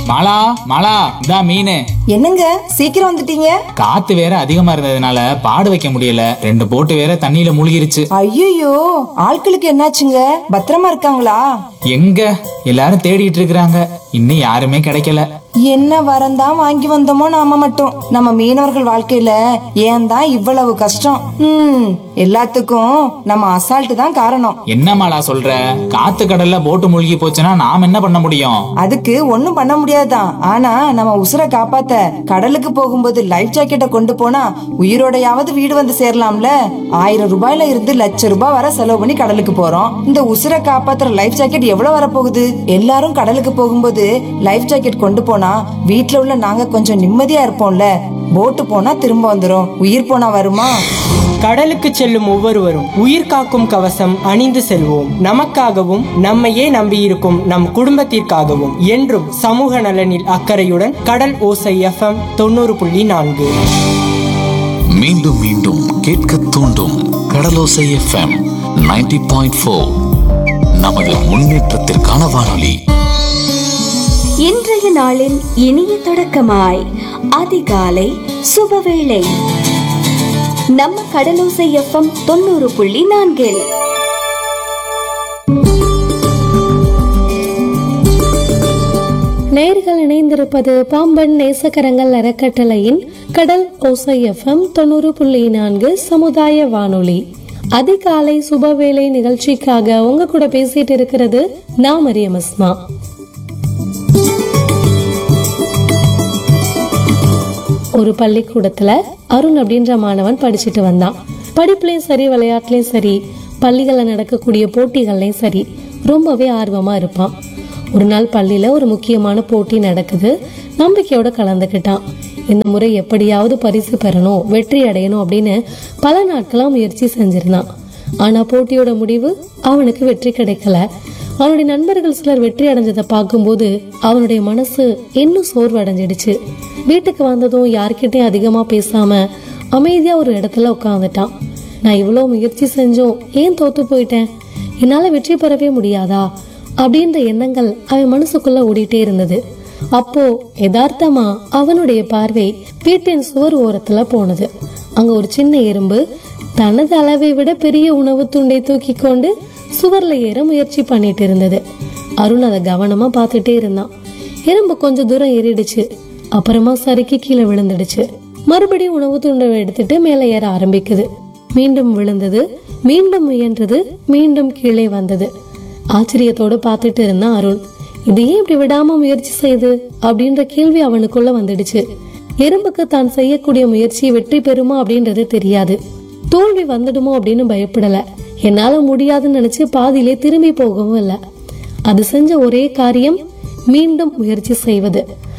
மாலா மாலா இதா மீன் என்னங்க சீக்கிரம் வந்துட்டீங்க காத்து வேற அதிகமா இருந்ததுனால பாடு வைக்க முடியல ரெண்டு போட்டு வேற தண்ணியில மூழ்கிருச்சு ஐயோ ஆட்களுக்கு என்னாச்சுங்க பத்திரமா இருக்காங்களா எங்க எல்லாரும் தேடிட்டு இருக்கிறாங்க இன்னும் யாருமே கிடைக்கல என்ன வரந்தான் வாங்கி வந்தோமோ நாம மட்டும் நம்ம மீனவர்கள் வாழ்க்கையில ஏன் தான் இவ்வளவு கஷ்டம் ம் எல்லாத்துக்கும் நம்ம அசால்ட் தான் காரணம் என்ன மாலா சொல்ற காத்து கடல்ல போட்டு மூழ்கி போச்சுன்னா நாம் என்ன பண்ண முடியும் அதுக்கு ஒண்ணும் பண்ண முடியாதுதான் ஆனா நம்ம உசுரை காப்பாத்த கடலுக்கு போகும்போது லைஃப் ஜாக்கெட்டை கொண்டு போனா உயிரோடையாவது வீடு வந்து சேரலாம்ல ஆயிரம் ரூபாயில இருந்து லட்ச ரூபாய் வரை செலவு பண்ணி கடலுக்கு போறோம் இந்த உசுரை காப்பாத்துற லைஃப் ஜாக்கெட் எவ்வளவு வரப்போகுது எல்லாரும் கடலுக்கு போகும்போது லைஃப் ஜாக்கெட் கொண்டு போனா வீட்ல உள்ள நாங்க கொஞ்சம் நிம்மதியா இருப்போம்ல போட்டு போனா திரும்ப வந்துரும் உயிர் போனா வருமா கடலுக்கு செல்லும் ஒவ்வொருவரும் உயிர் காக்கும் கவசம் அணிந்து செல்வோம் நமக்காகவும் நம்மையே நம்பியிருக்கும் நம் குடும்பத்திற்காகவும் என்றும் சமூக நலனில் அக்கறையுடன் கடல் ஓசை எஃப்எம் தொண்ணூறு புள்ளி நான்கு மீண்டும் மீண்டும் கேட்க தூண்டும் கடலோசை எஃப்எம் 90.4 பாயிண்ட் ஃபோர் நமது முன்னேற்றத்திற்கான வானொலி இன்றைய நாளின் இனிய தொடக்கமாய் அதிகாலை சுபவேளை நம்ம கடலோசை எஃப்எம் தொண்ணூறு புள்ளி நான்கில் நேர்கள் இணைந்திருப்பது பாம்பன் நேசக்கரங்கள் அறக்கட்டளையின் கடல் ஓசை எஃப்எம் தொண்ணூறு புள்ளி நான்கு சமுதாய வானொலி அதிகாலை சுபவேளை நிகழ்ச்சிக்காக உங்க கூட பேசிட்டு இருக்கிறது நான் மரியம் அஸ்மா ஒரு பள்ளிக்கூடத்துல அருண் அப்படின்ற மாணவன் படிச்சுட்டு வந்தான் படிப்புலயும் சரி விளையாட்டுலயும் சரி பள்ளிகள்ல நடக்கக்கூடிய போட்டிகள்லயும் சரி ரொம்பவே ஆர்வமா இருப்பான் ஒரு நாள் பள்ளியில ஒரு முக்கியமான போட்டி நடக்குது நம்பிக்கையோட கலந்துக்கிட்டான் இந்த முறை எப்படியாவது பரிசு பெறணும் வெற்றி அடையணும் அப்படின்னு பல நாட்களா முயற்சி செஞ்சிருந்தான் ஆனா போட்டியோட முடிவு அவனுக்கு வெற்றி கிடைக்கல அவனுடைய நண்பர்கள் சிலர் வெற்றி அடைஞ்சதை பார்க்கும்போது அவனுடைய மனசு இன்னும் சோர்வடைஞ்சிடுச்சு வீட்டுக்கு வந்ததும் யார்கிட்டயும் அதிகமா பேசாம அமைதியா ஒரு இடத்துல உட்காந்துட்டான் நான் இவ்வளவு முயற்சி செஞ்சும் ஏன் தோத்து போயிட்டேன் என்னால வெற்றி பெறவே முடியாதா அப்படின்ற எண்ணங்கள் அவன் மனசுக்குள்ள ஓடிட்டே இருந்தது அப்போ யதார்த்தமா அவனுடைய பார்வை வீட்டின் சுவர் ஓரத்துல போனது அங்க ஒரு சின்ன எறும்பு தனது அளவை விட பெரிய உணவு துண்டை தூக்கி கொண்டு சுவர்ல ஏற முயற்சி பண்ணிட்டு இருந்தது அருண் அதை கவனமா பார்த்துட்டே இருந்தான் எறும்பு கொஞ்ச தூரம் ஏறிடுச்சு அப்புறமா சறுக்கி கீழே விழுந்துடுச்சு மறுபடியும் உணவு துண்டை எடுத்துட்டு மேலே ஏற ஆரம்பிக்குது மீண்டும் விழுந்தது மீண்டும் முயன்றது மீண்டும் கீழே வந்தது ஆச்சரியத்தோட பார்த்துட்டு இருந்தான் அருண் இது ஏன் இப்படி விடாம முயற்சி செய்யுது அப்படின்ற கேள்வி அவனுக்குள்ள வந்துடுச்சு எறும்புக்கு தான் செய்யக்கூடிய முயற்சி வெற்றி பெறுமா அப்படின்றது தெரியாது தோல்வி வந்துடுமோ அப்படின்னு பயப்படல என்னால முடியாதுன்னு நினைச்சு பாதியிலே திரும்பி போகவும் இல்லை அது செஞ்ச ஒரே காரியம் மீண்டும் முயற்சி செய்வது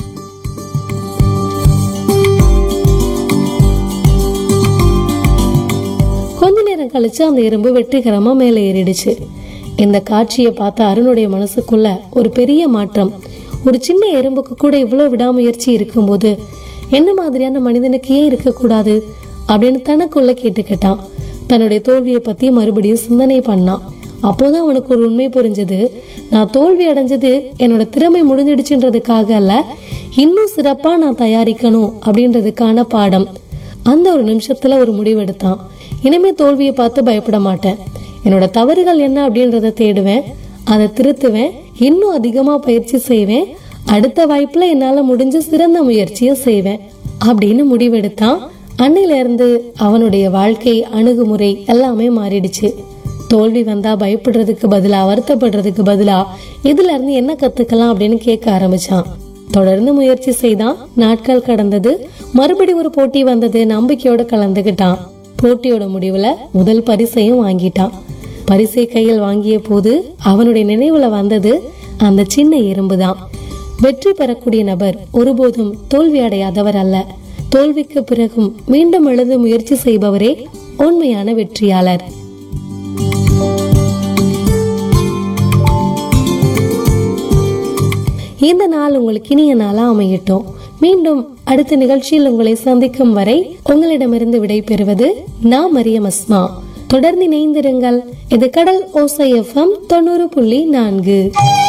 கொஞ்ச நேரம் கழிச்சு அந்த எறும்பு வெற்றிகரமா மேலே ஏறிடுச்சு இந்த காட்சியை பார்த்த அருணுடைய மனசுக்குள்ள ஒரு பெரிய மாற்றம் ஒரு சின்ன எறும்புக்கு கூட இவ்வளவு விடாமுயற்சி இருக்கும்போது என்ன மாதிரியான மனிதனுக்கு ஏன் இருக்கக்கூடாது அப்படின்னு தனக்குள்ள கேட்டுக்கிட்டான் தன்னுடைய தோல்வியை பத்தி மறுபடியும் சிந்தனை பண்ணான் அப்போதான் அவனுக்கு ஒரு உண்மை புரிஞ்சது நான் தோல்வி அடைஞ்சது என்னோட திறமை முடிஞ்சிடுச்சுன்றதுக்காக அல்ல இன்னும் சிறப்பா நான் தயாரிக்கணும் அப்படின்றதுக்கான பாடம் அந்த ஒரு நிமிஷத்துல ஒரு முடிவெடுத்தான் இனிமே தோல்வியை பார்த்து பயப்பட மாட்டேன் என்னோட தவறுகள் என்ன அப்படின்றத தேடுவேன் அதை திருத்துவேன் இன்னும் அதிகமா பயிற்சி செய்வேன் அடுத்த வாய்ப்புல என்னால முடிஞ்ச சிறந்த முயற்சியை செய்வேன் அப்படின்னு முடிவெடுத்தான் அன்னையில இருந்து அவனுடைய வாழ்க்கை அணுகுமுறை எல்லாமே மாறிடுச்சு தோல்வி வந்தா பயப்படுறதுக்கு பதிலா வருத்தப்படுறதுக்கு பதிலா இதுல இருந்து என்ன கத்துக்கலாம் அப்படின்னு கேட்க ஆரம்பிச்சான் தொடர்ந்து முயற்சி செய்தான் நாட்கள் கடந்தது மறுபடி ஒரு போட்டி வந்தது நம்பிக்கையோட கலந்துகிட்டான் போட்டியோட முடிவுல முதல் பரிசையும் வாங்கிட்டான் பரிசை கையில் வாங்கிய போது அவனுடைய நினைவுல வந்தது அந்த சின்ன எறும்பு தான் வெற்றி பெறக்கூடிய நபர் ஒருபோதும் தோல்வி அடையாதவர் அல்ல தோல்விக்கு பிறகும் மீண்டும் எழுத முயற்சி செய்பவரே உண்மையான வெற்றியாளர் இந்த நாள் உங்களுக்கு இனிய நாளா அமையட்டும் மீண்டும் அடுத்த நிகழ்ச்சியில் உங்களை சந்திக்கும் வரை உங்களிடமிருந்து விடை பெறுவது நான் மரியம் அஸ்மா தொடர்ந்து இணைந்திருங்கள் இது கடல் ஓசை எஃப்எம் தொண்ணூறு புள்ளி நான்கு